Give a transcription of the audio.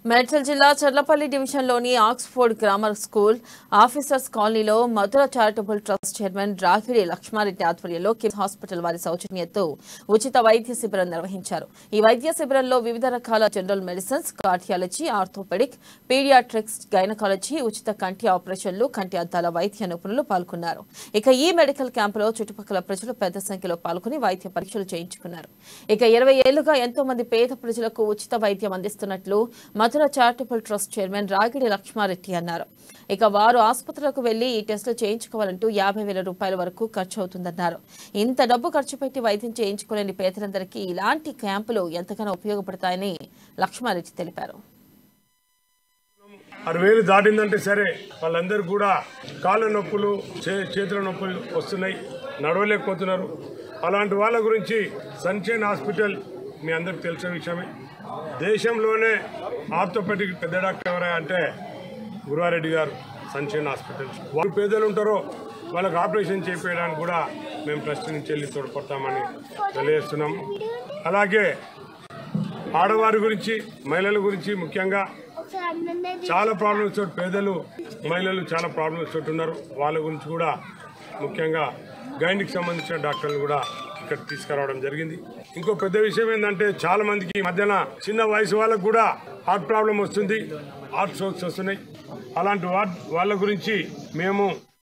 మేడ్చల్ జిల్లా చర్లపల్లి డివిజన్లోని Oxford grammar school officers కాలనీలో Madhura charitable trust chairman Ragidi Laxma Reddy ఆధ్వర్యంలో కిమ్స్ హాస్పిటల్ వారి సౌజన్యంతో ఉచిత వైద్య శిబిరం నిర్వహించారు ఈ వైద్య శిబిరంలో వివిధ రకాల general medicines cardiology orthopaedic paediatrics gynaecology ఉచిత కంటి ఆపరేషన్లు కంటి అద్దాల వైద్య నిపుణులు పాల్గొన్నారు ఇక ఈ మెడికల్ క్యాంపులో చుట్టుపక్కల ప్రజలు పెద్ద సంఖ్యలో పాల్గొని వైద్య పరీక్షలు చేయించుకున్నారు ఇక ఇరవై ఏళ్లుగా ఎంతో మంది పేద ప్రజలకు ఉచిత వైద్యం అందిస్తున్నట్లు Madhura charitable trust chairman Ragidi Laxma Reddy అన్నారు ఇక వారు ఆసుపత్రులకు వెళ్లి ఈ టెస్టులు చేయించుకోవాలంటూ యాభై వేల రూపాయల వరకు ఖర్చు అవుతుందన్నారు ఇంత డబ్బు ఖర్చు పెట్టి వైద్యం చేయించుకోలేని పేదలందరికీ ఇలాంటి క్యాంపులు ఎంతగానో ఉపయోగపడతాయని లక్ష్మారెడ్డి తెలిపారు ఆరు వేలు దాటిందంటే సరే వాళ్ళందరూ కూడా కాళ్ళ నొప్పులు చే- చేతుల నొప్పులు వస్తున్నాయి నడవలేకపోతున్నారు అలాంటి వాళ్ళ గురించి సన్షైన్ హాస్పిటల్ మీ అందరికి తెలిసిన విషయమే దేశంలోనే ఆర్థోపెడిక్ పెద్ద డాక్టర్ ఎవరా అంటే గురువారెడ్డి గారు సన్షైన్ హాస్పిటల్ వాళ్ళు పేదలు ఉంటారో వాళ్ళకి ఆపరేషన్ చేయించడానికి కూడా మేము ట్రస్ట్ నుంచి వెళ్ళి తోడ్పడతామని తెలియజేస్తున్నాము అలాగే ఆడవారి గురించి మహిళల గురించి ముఖ్యంగా చాలా ప్రాబ్లమ్స్ తోటి పేదలు మహిళలు చాలా ప్రాబ్లమ్స్ తోటి ఉన్నారు వాళ్ళ గురించి కూడా ముఖ్యంగా గైండ్కి సంబంధించిన డాక్టర్లు కూడా ఇక్కడ తీసుకురావడం జరిగింది ఇంకో పెద్ద విషయం ఏంటంటే చాలా మందికి ఈ మధ్యన చిన్న వయసు వాళ్ళకు కూడా హార్ట్ ప్రాబ్లం వస్తుంది హార్ట్ స్ట్రోక్స్ వస్తున్నాయి అలాంటి వా- వాళ్ళ గురించి మేము